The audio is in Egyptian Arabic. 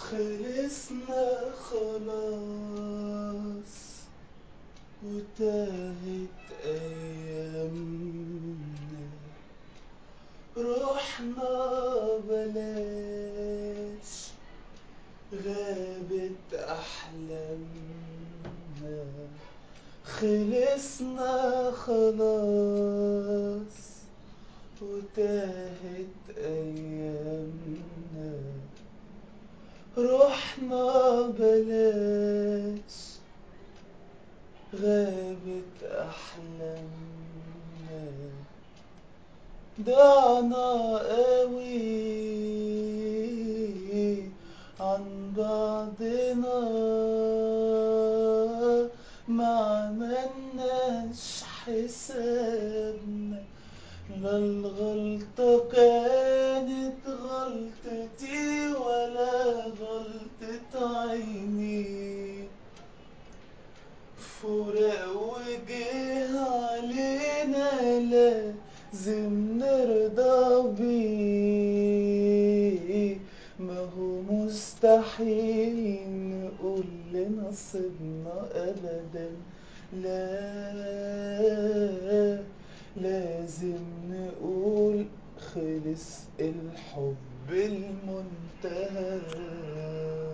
خلصنا خلاص وتاهت أيامنا رحنا بلاش غابت أحلامنا خلصنا خلاص وتاهت أيامنا رحنا بلاش غابت أحلامنا ضعنا قوي عن بعضنا ما عملناش حسابنا لا الغلطة كانت غلطتي ولا غلطة عيني فراق وجه علينا لازم نرضى بيه ما هو مستحيل نقول لنصيبنا أبدا لا لازم نقول خلص الحب المنتهى